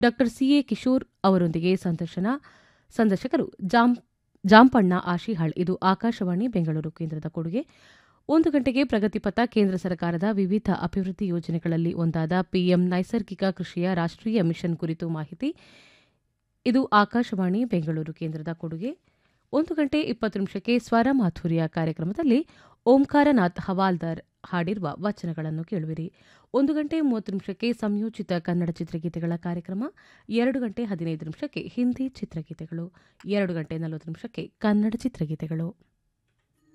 doctor CA Kishore ಅವರೊಂದಿಗೆ ಸಂದರ್ಶನ ಸಂದರ್ಶಕರು ಜಾಂ ಜಾಂಪಣ್ಣ ಆಶಿಹಾಳ್ ಇದು ಆಕಾಶವಾಣಿ ಬೆಂಗಳೂರು ಕೇಂದ್ರದ ಕೊಡುಗೆ ಒಂದು ಗಂಟೆಗೆ ಪ್ರಗತಿಪಥ ಕೇಂದ್ರ ಸರ್ಕಾರದ ವಿವಿಧ ಅಭಿವೃದ್ಧಿ ಯೋಜನೆಗಳಲ್ಲಿ ಒಂದಾದ ಪಿಎಂ ನೈಸರ್ಗಿಕ ಕೃಷಿಯ ರಾಷ್ಟ್ರೀಯ ಮಿಷನ್ ಕುರಿತು ಮಾಹಿತಿ ಇದು ಆಕಾಶವಾಣಿ ಬೆಂಗಳೂರು ಕೇಂದ್ರದ ಕೊಡುಗೆ ಒಂದು ಗಂಟೆ ಇಪ್ಪತ್ತು ನಿಮಿಷಕ್ಕೆ ಸ್ವರ ಮಾಧುರ್ಯ ಕಾರ್ಯಕ್ರಮದಲ್ಲಿ ಓಂಕಾರನಾಥ್ ಹವಾಲ್ದಾರ್ ಹಾಡಿರುವ ವಚನಗಳನ್ನು ಕೇಳುವಿರಿ ಒಂದು ಗಂಟೆ ಮೂವತ್ತು ನಿಮಿಷಕ್ಕೆ ಸಂಯೋಜಿತ ಕನ್ನಡ ಚಿತ್ರಗೀತೆಗಳ ಕಾರ್ಯಕ್ರಮ ಎರಡು ಗಂಟೆ ಹದಿನೈದು ನಿಮಿಷಕ್ಕೆ ಹಿಂದಿ ಚಿತ್ರಗೀತೆಗಳು ಎರಡು ಗಂಟೆ ನಲವತ್ತು ನಿಮಿಷಕ್ಕೆ ಕನ್ನಡ ಚಿತ್ರಗೀತೆಗಳು